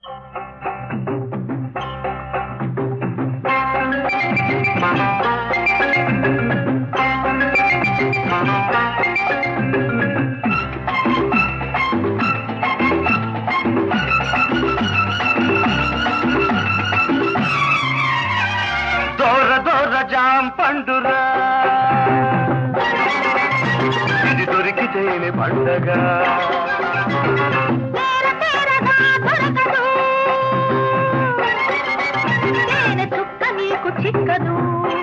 దోర దోర jam పండురా ఇది దొరికితేనే పండగ తేర తేరగా దొరకదు తేనె చుక్క నీకు చిక్కదు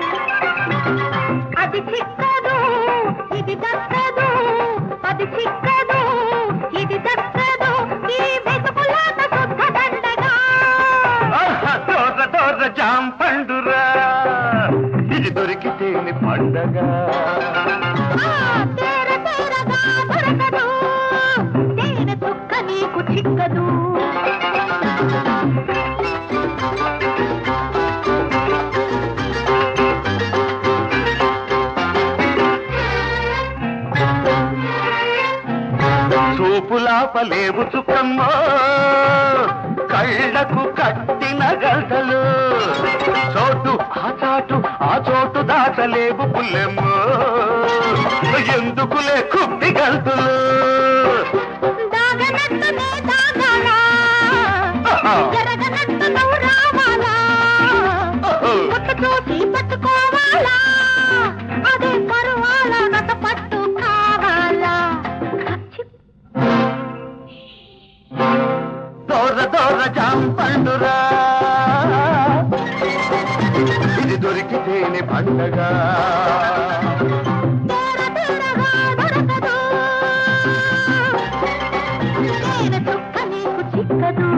అది చిక్కదు ఇది దక్కదు అది చిక్కదు ఇది దక్కదు ఈ వెతుకులాట శుద్ధ దండగా ఆహా, దోర దోర జాం పండురా ఇది దొరికితేనే పండగ ఆ, తేర తేరగా దొరకదు తేనె చుక్క నీకు చిక్కదు చూపులాపలేవు చుక్కమ్మో కళ్ళకు కట్టిన గంటలు చోటు ఆ చాటు ఆ చోటు దాచలేవు పుల్లెమ్మో ఎందుకులే కుప్పి గంతులు దాగనట్టునే దాగాలా జరగనట్టు నువ్వు రావాలా ముట్టు చూసి పట్టుకోవాలా అదే పరువాలా నట పట్టు కావాలా దోర దోర జాం పండురా ఇది దొరికితేనే పండగ తేర తేరగా దొరకదు తేనె చుక్క నీకు చిక్కదు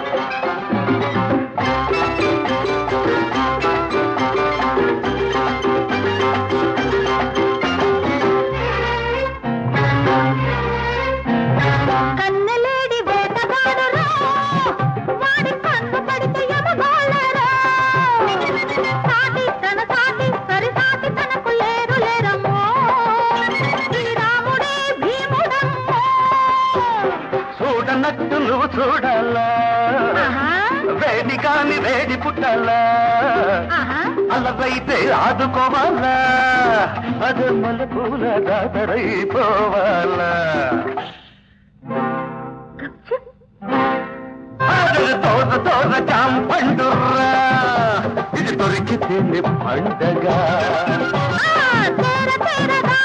కన్నెలేడి వేటగాడురా వాడి కన్ను పడితే ఎమగోళరా సాటి తన సాటి సరి సాటి తనకు లేరు లేరమ్మో శ్రీరాముడే భీముడమ్మో చూడనట్టు నువ్వు చూడాలా ఆహా, వేడి కాని వేడి పుట్టాలా ఆహా. అలవైతే ఆదుకోవాలా అదే మల్లెపూల దాతరైపోవాలా గప్చుప్. అదే తోట తోట చాంపండుర్రా ఇది దొరికితేనే పండగ ఆ, తేర తేరగా